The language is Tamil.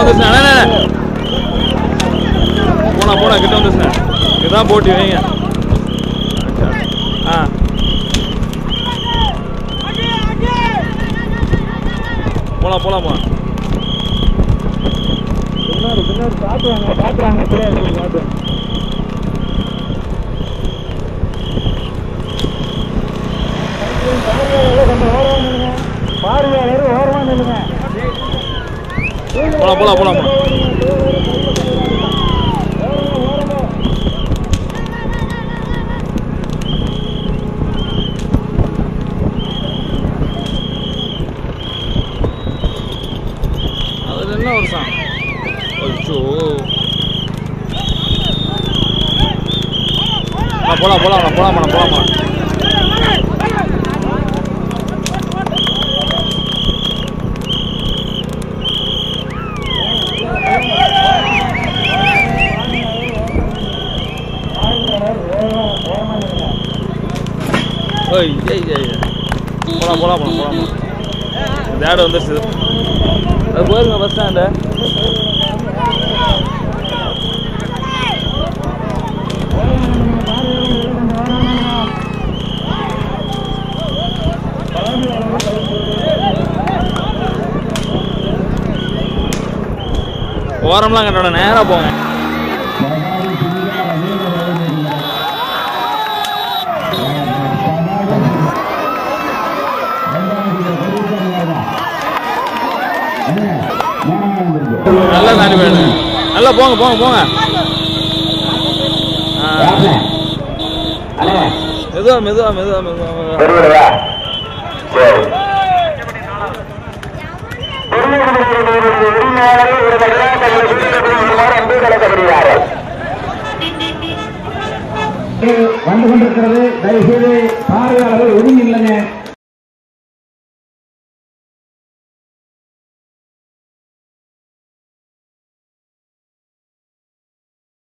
வந்துருச்சு அண்ணா அண்ணா. போனா போனா கிட்ட வந்துருச்சு இதுதான் போட்டி வைங்க ஆ போலாம் போலாம் போலாம் பின்னாடி பின்னாடி பாத்துறாங்க பாத்துறாங்க தெரியாது பாத்து பார்வையாளர் ஓரமா நில்லுங்க போலாம் போலாம் போலாம் போலாம் அதுல என்ன ஒரு சாங் அச்சோ ஆ, போலாம் போலாம் போலாம் போலாம் போலாம் போலாம் ஓய் ஏய் ஏய் ஏய். போலாம் போலாம் போலாம் போலாம் போலாம் இந்த ஆடு வந்துருச்சு அது போயிருங்க பஸ் ஸ்டாண்டு ஓரம்லாம் கட்டோட நேராக போங்க நல்லா தாண்டி போயிடுங்க நல்லா போங்க போங்க போங்க ஆ. மெதுவா மெதுவா மெதுவா மெதுவா மெதுவா. தெரியுதா சரி உரிமையாளர்கள் இவர்கள் விளையாட்டுகளை வீட்டில் அன்பு கலக்கப்படுகிறார்கள் வந்து கொண்டிருக்கிறது தயவுசெய்து பார்வையாளர்கள் ஒதுங்கி இல்லைங்க